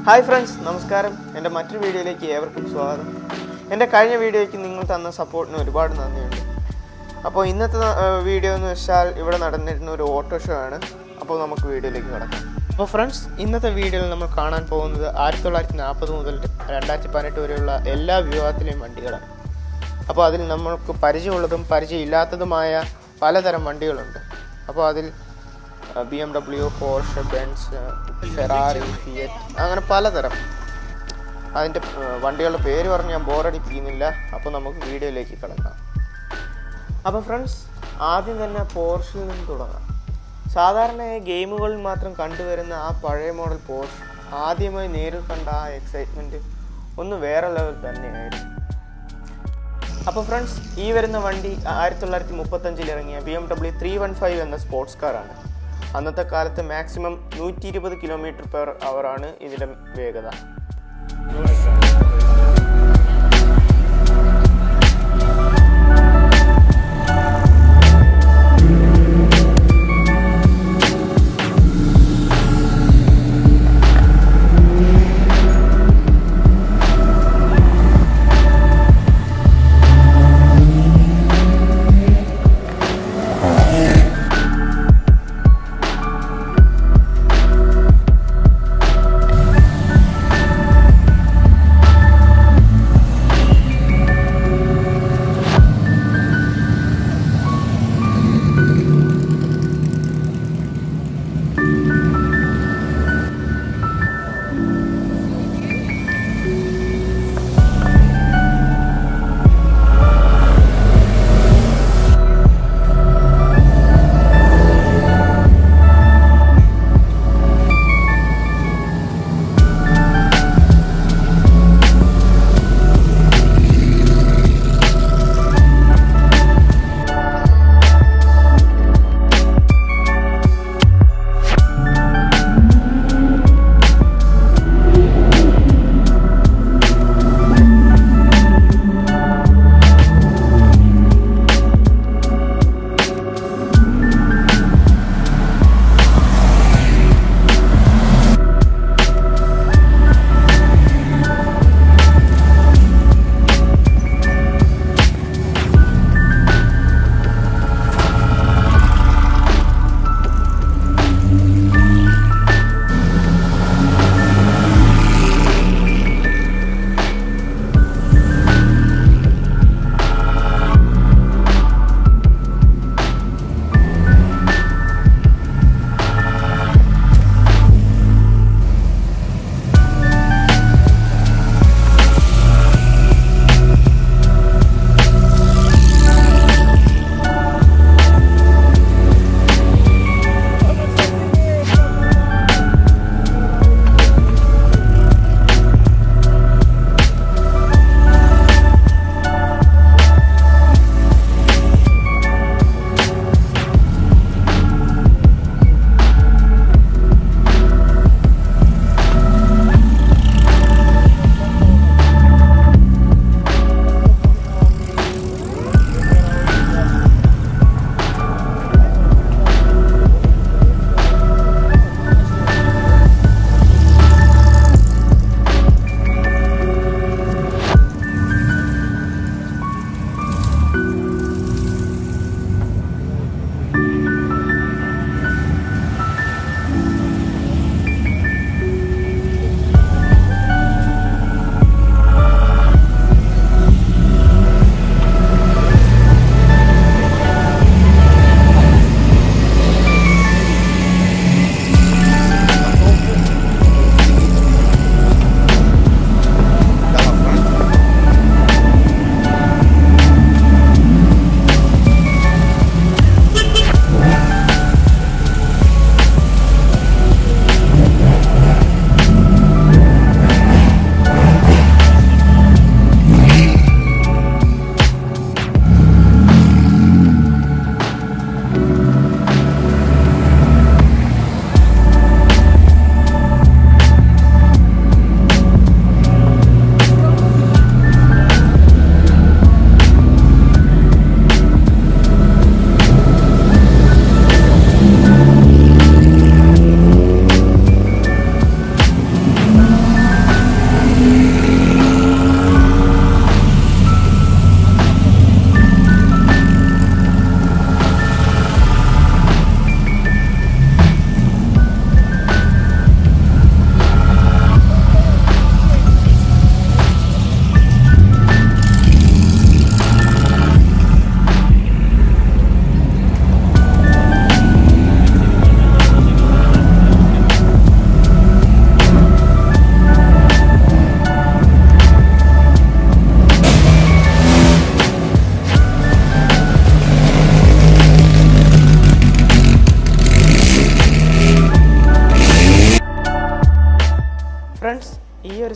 hi friends നമസ്കാരം എൻ്റെ മറ്റൊരു വീഡിയോയിലേക്ക് ഏവർക്കും സ്വാഗതം എൻ്റെ കഴിഞ്ഞ വീഡിയോയ്ക്ക് നിങ്ങൾ തന്ന സപ്പോർട്ടിന് ഒരുപാട് നന്ദിയുണ്ട് അപ്പോൾ ഇന്നത്തെ ന- ഏർ വീഡിയോ എന്ന് വെച്ചാൽ ഇവിടെ നടന്നിരുന്ന ഒരു ഓട്ടോ ഷോ ആണ് അപ്പോൾ നമുക്ക് വീഡിയോയിലേക്ക് കിടക്കാം അപ്പോൾ ഫ്രണ്ട്സ് ഇന്നത്തെ വീഡിയോയിൽ നമ്മൾ കാണാൻ പോകുന്നത് ആയിരത്തി തൊള്ളായിരത്തി നാൽപ്പത് മുതൽ രണ്ടായിരത്തി പതിനെട്ട് വരെയുള്ള എല്ലാ വിഭാഗത്തിലെയും വണ്ടികളാണ് അപ്പോൾ അതിൽ നമ്മൾക്ക് പരിചയമുള്ളതും പരിചയമില്ലാത്തതുമായ പലതരം വണ്ടികളുണ്ട് അപ്പോൾ അതിൽ B M W Porsche Benz Ferrari Fiat അങ്ങനെ പലതരം അതിൻ്റെ വണ്ടികളുടെ പേര് പറഞ്ഞ് ഞാൻ ബോറടിപ്പിക്കുന്നില്ല അപ്പോൾ നമുക്ക് വീഡിയോയിലേക്ക് കിടക്കാം അപ്പോൾ ഫ്രണ്ട്സ് ആദ്യം തന്നെ പോർഷിൽ നിന്ന് തുടങ്ങാം സാധാരണയായി ഗെയിമുകളിൽ മാത്രം കണ്ടുവരുന്ന ആ പഴയ മോഡൽ പോർഷ് ആദ്യമായി നേരിൽ കണ്ട ആ എക്സൈറ്റ്മെൻറ്റ് ഒന്ന് വേറെ ലെവൽ തന്നെയായിരുന്നു അപ്പോൾ ഫ്രണ്ട്സ് ഈ വരുന്ന വണ്ടി ആയിരത്തി തൊള്ളായിരത്തി മുപ്പത്തഞ്ചിൽ ഇറങ്ങിയ B M W three one five എന്ന സ്പോർട്സ് കാറാണ് അന്നത്തെ കാലത്ത് മാക്സിമം നൂറ്റി ഇരുപത് കിലോമീറ്റർ പെർ ആണ് ഇതിൻ്റെ വേഗത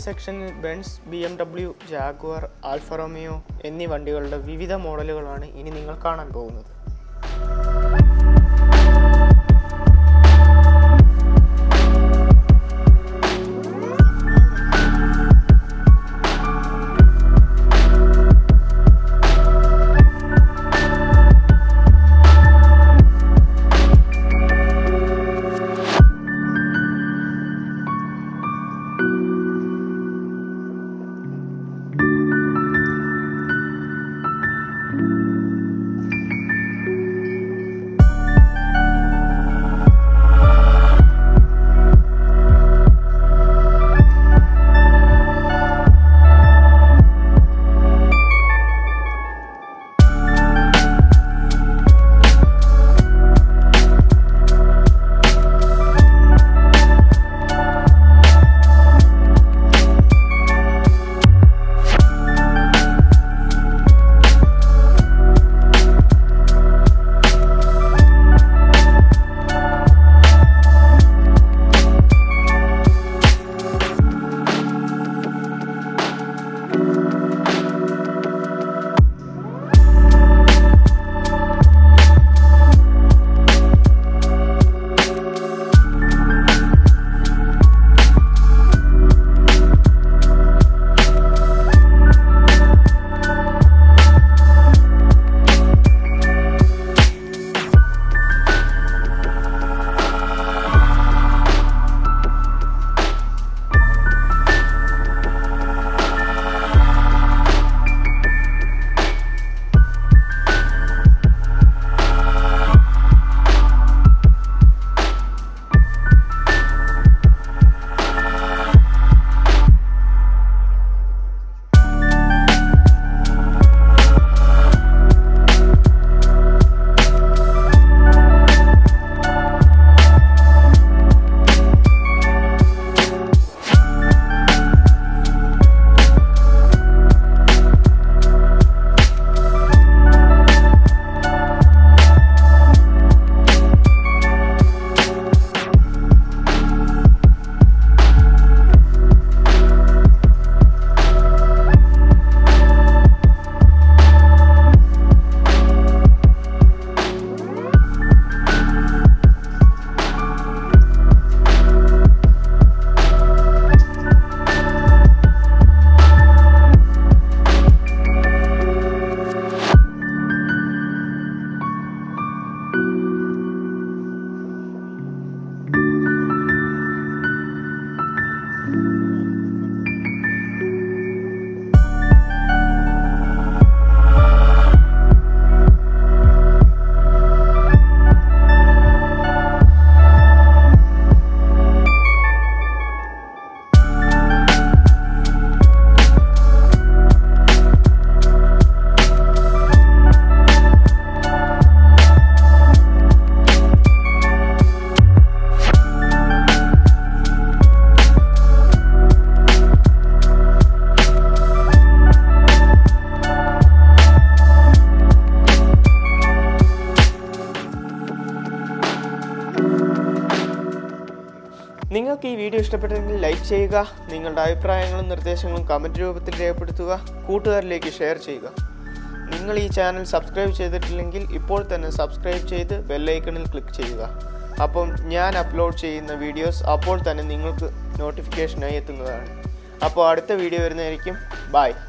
സെക്ഷനിൽ Benz B M W Jaguar Alfa Romeo എന്നീ വണ്ടികളുടെ വിവിധ മോഡലുകളാണ് ഇനി നിങ്ങൾ കാണാൻ പോകുന്നത് നിങ്ങൾക്ക് ഈ വീഡിയോ ഇഷ്ടപ്പെട്ടെങ്കിൽ ലൈക്ക് ചെയ്യുക നിങ്ങളുടെ അഭിപ്രായങ്ങളും നിർദ്ദേശങ്ങളും കമൻറ്റ് രൂപത്തിൽ രേഖപ്പെടുത്തുക കൂട്ടുകാരിലേക്ക് ഷെയർ ചെയ്യുക നിങ്ങൾ ഈ ചാനൽ സബ്സ്ക്രൈബ് ചെയ്തിട്ടില്ലെങ്കിൽ ഇപ്പോൾ തന്നെ സബ്സ്ക്രൈബ് ചെയ്ത് ബെല്ലൈക്കണിൽ ക്ലിക്ക് ചെയ്യുക അപ്പം ഞാൻ അപ്ലോഡ് ചെയ്യുന്ന വീഡിയോസ് അപ്പോൾ തന്നെ നിങ്ങൾക്ക് നോട്ടിഫിക്കേഷനായി എത്തുന്നതാണ് അപ്പോൾ അടുത്ത വീഡിയോ വരുന്നതായിരിക്കും ബൈ